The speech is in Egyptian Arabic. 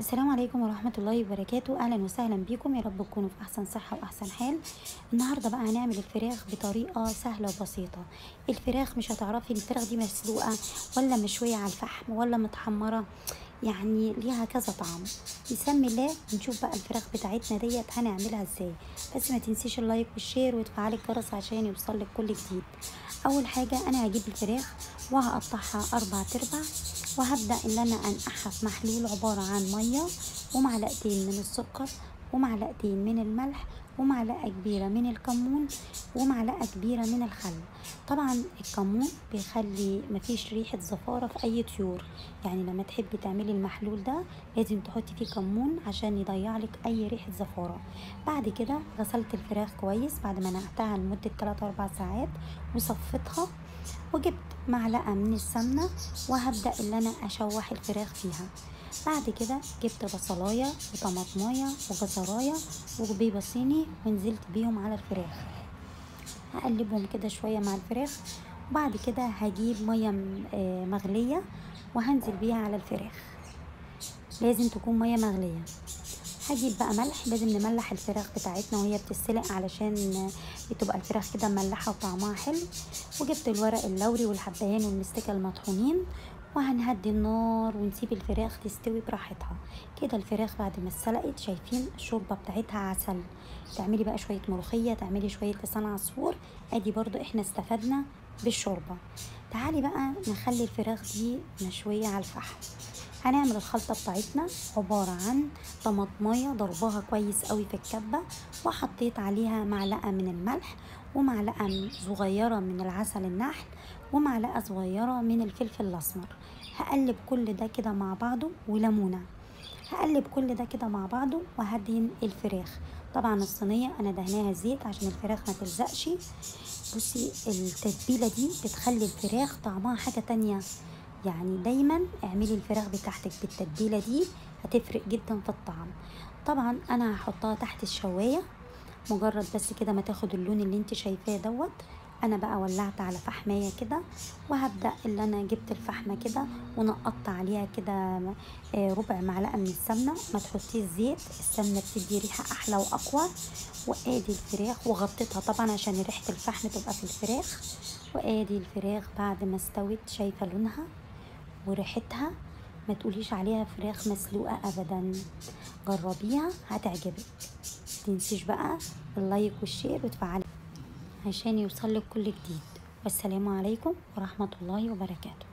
السلام عليكم ورحمة الله وبركاته أهلا وسهلا بكم يا رب تكونوا في أحسن صحة وأحسن حال النهاردة بقى هنعمل الفراخ بطريقة سهلة وبسيطة الفراخ مش هتعرفي الفراخ دي مسلوقة ولا مشوية على الفحم ولا متحمرة يعني ليها كذا طعم بسم الله نشوف بقى الفراخ بتاعتنا ديت هنعملها ازاي بس ما تنسيش اللايك والشير وتفعلي الجرس عشان يوصلك كل جديد اول حاجة انا هجيب الفراخ وهقطعها اربع تربع وهبدأ ان انا انقعها في محلول عبارة عن مية ومعلقتين من السكر ومعلقتين من الملح ومعلقة كبيرة من الكمون ومعلقة كبيرة من الخل طبعا الكمون بيخلي مفيش ريحة زفارة في أي طيور يعني لما تحبي تعملي المحلول ده لازم تحطي فيه كمون عشان يضيع لك أي ريحة زفارة بعد كده غسلت الفراخ كويس بعد ما نقعتها لمدة 3 4 ساعات وصفتها وجبت معلقة من السمنة وهبدأ اللي أنا أشوح الفراخ فيها بعد كده جبت بصلاية وطماطماية وجزراية وبيضة صيني ونزلت بيهم على الفراخ هقلبهم كده شوية مع الفراخ وبعد كده هجيب مية مغلية وهنزل بيها على الفراخ لازم تكون مية مغلية هجيب بقى ملح لازم نملح الفراخ بتاعتنا وهي بتتسلق علشان تبقى الفراخ كده مملحة وطعمها حلو وجبت الورق اللوري والحبهان والمستكة المطحونين وهنهدي النار ونسيب الفراخ تستوي براحتها كده الفراخ بعد ما اتسلقت شايفين الشوربه بتاعتها عسل تعملي بقى شويه ملوخيه تعملي شويه لسان عصفور ادي برضو احنا استفدنا بالشوربه تعالي بقى نخلي الفراخ دي مشويه على الفحم هنعمل الخلطة بتاعتنا عبارة عن طماطمية ضرباها كويس قوي في الكبة وحطيت عليها معلقة من الملح ومعلقة صغيرة من العسل النحل ومعلقة صغيرة من الفلفل الأسمر هقلب كل ده كده مع بعضه وليمونة هقلب كل ده كده مع بعضه وهدهن الفراخ طبعا الصينية أنا دهناها زيت عشان الفراخ ما تلزقش بصي التتبيلة دي بتخلي الفراخ طعمها حاجة تانية يعني دايما اعملي الفراخ بتاعتك بالتتبيله دي هتفرق جدا في الطعم طبعا انا هحطها تحت الشوايه مجرد بس كده ما تاخد اللون اللي انت شايفاه دوت انا بقى ولعت على فحمايه كده وهبدا اللي انا جبت الفحمه كده ونقطت عليها كده ربع معلقه من السمنه ما تحطيش زيت السمنه بتدي ريحه احلى واقوى وادي الفراخ وغطيتها طبعا عشان ريحه الفحم تبقى في الفراخ وادي الفراخ بعد ما استوت شايفه لونها وريحتها ما تقوليش عليها فراخ مسلوقة أبدا جربيها هتعجبك تنسيش بقى اللايك والشير وتفعلي عشان يوصلك كل جديد والسلام عليكم ورحمة الله وبركاته